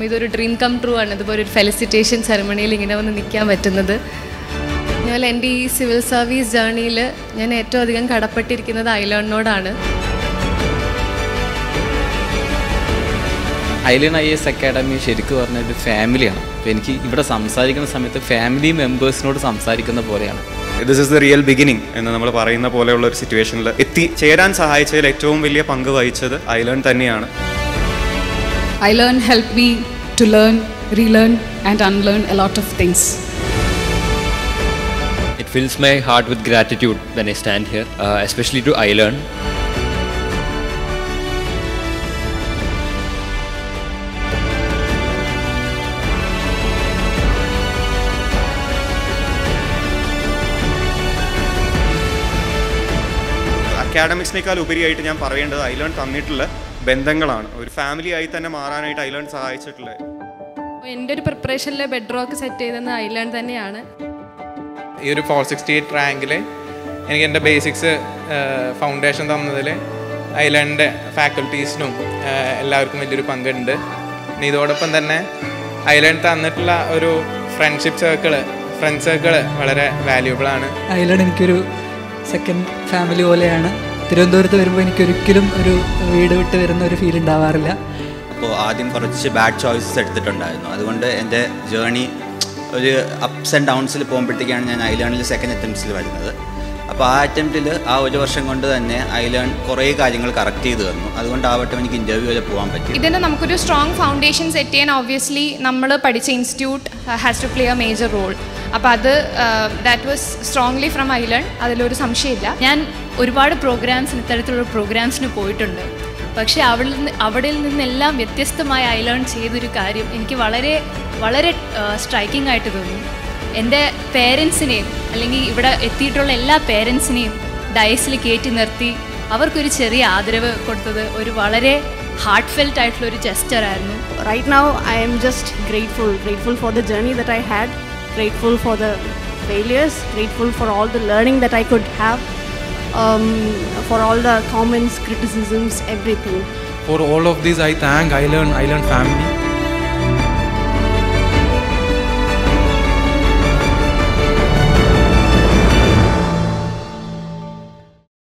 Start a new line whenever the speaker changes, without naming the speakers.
ഇതൊരു dream come true ആണ് ഇതുപോലെ ഒരു ഫെലിസിറ്റേഷൻ സെറമണിയിൽ ഇങ്ങനെ വന്ന് നിൽക്കാൻ പറ്റുന്നത് അതുപോലെ എൻ്റെ ഈ സിവിൽ സർവീസ് ജേർണിയിൽ ഞാൻ ഏറ്റവും അധികം കടപ്പെട്ടിരിക്കുന്നത് ഐലേണിനോടാണ്
ഐലൻ ഐ എസ് അക്കാഡമി ശരിക്കും പറഞ്ഞ ഒരു ഫാമിലിയാണ് അപ്പോൾ എനിക്ക് ഇവിടെ സംസാരിക്കുന്ന സമയത്ത് ഫാമിലി മെമ്പേഴ്സിനോട് സംസാരിക്കുന്ന പോലെയാണ്
this is the real beginning എന്ന് നമ്മൾ പറയുന്ന പോലെയുള്ള ഒരു സിറ്റുവേഷനിൽ എത്തിച്ചേരാൻ സഹായിച്ചതിൽ ഏറ്റവും വലിയ പങ്ക് വഹിച്ചത് ഐലേൺ തന്നെയാണ്
I learn helped me to learn, relearn, and unlearn a lot of things.
It fills my heart with gratitude when I stand here, uh, especially to iLearn.
അക്കാഡമിക്സിനേക്കാൾ ഉപരിയായിട്ട് ഞാൻ പറയേണ്ടത് ഐലേൺ തന്നിട്ടുള്ള ബന്ധങ്ങളാണ് ഒരു ഫാമിലി ആയി തന്നെ മാറാനായിട്ട് ഐലേൺ സഹായിച്ചിട്ടുള്ളത്
എൻ്റെ ഒരു പ്രിപ്പറേഷനിലെ ബെഡ് റോക്ക് സെറ്റ് ചെയ്തത് ഐലേൺ തന്നെയാണ്
ഈ ഒരു ഫോർ സിക്സ്റ്റി എയ്റ്റ് റാങ്കിൽ എനിക്ക് എൻ്റെ ബേസിക്സ് ഫൗണ്ടേഷൻ തന്നതിൽ ഐലൻഡ് ഫാക്കൽറ്റീസിനും എല്ലാവർക്കും വലിയൊരു പങ്കുണ്ട് പിന്നെ ഇതോടൊപ്പം തന്നെ ഐലൻഡ് തന്നിട്ടുള്ള ഒരു ഫ്രണ്ട്ഷിപ്പ് സർക്കിള് ഫ്രണ്ട് സർക്കിള് വളരെ വാല്യൂബിൾ ആണ്
ഐലൻഡ് എനിക്കൊരു സെക്കൻഡ് ഫാമിലി പോലെയാണ് തിരുവനന്തപുരത്ത് വരുമ്പോൾ എനിക്കൊരിക്കലും ഒരു വീട് വിട്ട് വരുന്ന ഒരു ഫീൽ ഉണ്ടാവാറില്ല
അപ്പോൾ ആദ്യം കുറച്ച് ബാഡ് ചോയ്സസ് എടുത്തിട്ടുണ്ടായിരുന്നു അതുകൊണ്ട് എൻ്റെ ജേണി ഒരു അപ്സ് ആൻഡ് ഡൗൺസിൽ പോകുമ്പോഴത്തേക്കാണ് ഞാൻ ഐലേണിൽ സെക്കൻഡ് അറ്റംപ്റ്റ്സിൽ വരുന്നത് അപ്പോൾ ആ അറ്റംപ്റ്റിൽ ആ ഒരു വർഷം കൊണ്ട് തന്നെ ഐലേൺ കുറേ കാര്യങ്ങൾ കറക്റ്റ് ചെയ്ത് തന്നു അതുകൊണ്ട് ആ വട്ടം എനിക്ക് ഇൻ്റർവ്യൂ വരെ പോകാൻ പറ്റി
ഇതിന് നമുക്കൊരു സ്ട്രോങ് ഫൗണ്ടേഷൻ സെറ്റ് ചെയ്യാൻ ഒബ്വിയസ്ലി നമ്മൾ പഠിച്ച institute has to play a major role അപ്പോൾ അത് that was strongly from iLearn അതിലൊരു സംശയമില്ല
ഞാൻ ഒരുപാട് പ്രോഗ്രാംസിന് ഇത്തരത്തിലുള്ള പ്രോഗ്രാംസിന് പോയിട്ടുണ്ട് പക്ഷേ അവിടെ നിന്ന് അവിടെ നിന്നെല്ലാം വ്യത്യസ്തമായി ഐ ലേൺ ചെയ്തൊരു കാര്യം എനിക്ക് വളരെ വളരെ സ്ട്രൈക്കിംഗ് ആയിട്ട് തോന്നി എൻ്റെ പേരൻസിനെയും അല്ലെങ്കിൽ ഇവിടെ എത്തിയിട്ടുള്ള എല്ലാ പേരൻസിനെയും ഡയസിൽ കയറ്റി നിർത്തി അവർക്കൊരു ചെറിയ ആദരവ് കൊടുത്തത് ഒരു വളരെ ഹാർട്ട് ഫെൽറ്റ് ആയിട്ടുള്ള ഒരു ജസ്റ്റർ ആയിരുന്നു
Right now, I am just grateful, grateful for the journey that I had, grateful for the failures, grateful for all the learning that I could have, um, for all the comments, criticisms, everything.
For all of these I thank iLearn iLearn family